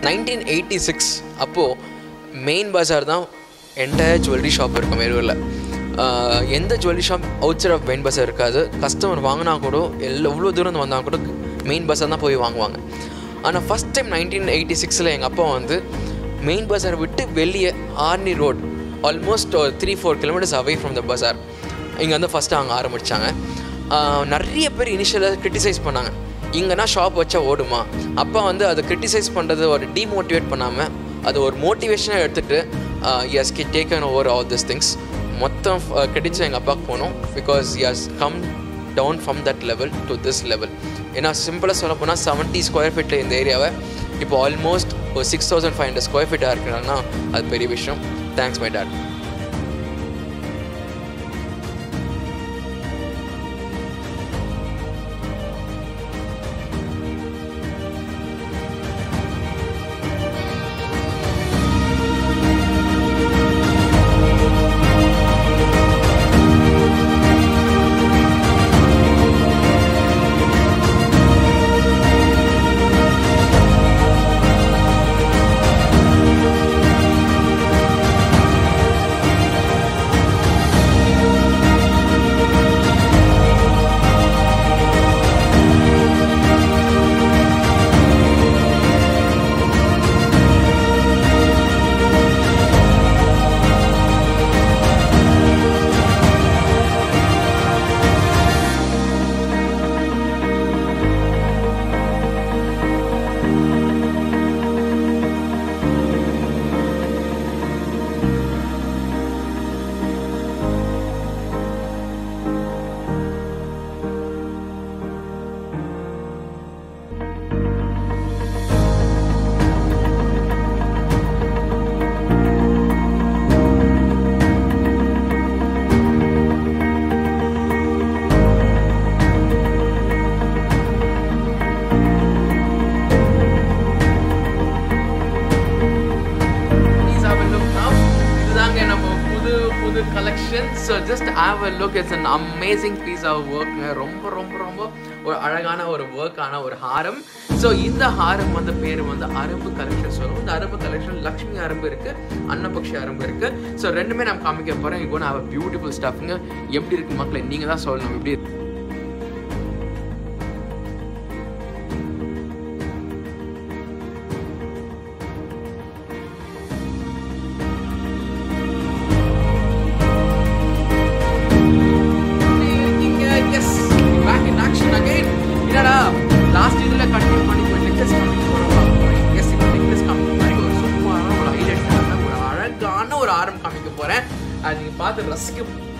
nineteen eighty six அப்போது main bazaar தான் entire jewellery shop இருக்கும் வேலூரில் எந்த jewellery shop outside of main bazaar இருக்காது கஸ்டமர் வாங்கினா கூட எல்லா எவ்வளோ தூரம் வந்தால் கூட மெயின் பஸார் தான் போய் வாங்குவாங்க ஆனால் ஃபஸ்ட் டைம் நைன்டீன் எயிட்டி சிக்ஸில் எங்கள் அப்பா வந்து மெயின் பஸார் விட்டு வெளியே ஆர்னி ரோட் ஆல்மோஸ்ட் ஒரு three four kilometres away from the bazaar இங்கே வந்து ஃபஸ்ட்டு அங்கே ஆரம்பித்தாங்க நிறைய பேர் இனிஷியலாக கிரிட்டிசைஸ் பண்ணாங்க இங்கன்னா ஷாப் வச்சா ஓடுமா அப்பா வந்து அதை கிரிட்டிசைஸ் பண்ணுறது ஒரு டிமோட்டிவேட் பண்ணாமல் அது ஒரு மோட்டிவேஷனாக எடுத்துகிட்டு as he taken over all this things மொத்தம் கிரெடிட்ஸ் எங்கள் அப்பாவுக்கு போனோம் because as come down from that level to this level ஏன்னா சிம்பிளாக சொல்ல போனால் செவன்ட்டி ஸ்கொயர் ஃபீட்டில் இந்த ஏரியாவை இப்போ ஆல்மோஸ்ட் ஒரு six thousand five hundred square ஃபீட்டாக இருக்கிறாங்கன்னா அது பெரிய விஷயம் thanks my dad please have a look now இதுதாங்க நம்ம புது புது collection so just have a look it's an amazing piece of ஒர்க்ங்க ரொம்ப ரொம்ப ரொம்ப ஒரு அழகான ஒரு ஒர்க்கான ஒரு ஹாரம் ஸோ இந்த ஹாரம் வந்து பேர் வந்து அரம்பு கலெக்ஷன் சொல்லுவோம் இந்த அரம்பு கலெக்ஷன் லக்ஷ்மி அரம்பு இருக்கு அன்னபக்ஷி அரம்பு இருக்கு ஸோ ரெண்டுமே நான் காமிக்க போறேன் இப்போ நான் பியூட்டிஃபுல் ஸ்டாஃப்ங்க எப்படி இருக்கு மக்களை நீங்க தான் சொல்லணும் எப்படி இருக்கு இருக்கீங்க yes back in action again என்னடா லாஸ்ட் இதுல கண்டினியூ பண்ணி ஒரு நெக்லஸ் காமிக்க போறோம் எஸ் இப்போ நெக்லஸ் காமிக்க மாதிரி ஒரு சூப்பரான ஒரு ஹைலைட் ஒரு அழகான ஒரு ஆரம் காமிக்க போறேன் அது நீங்க பார்த்து ரசிக்க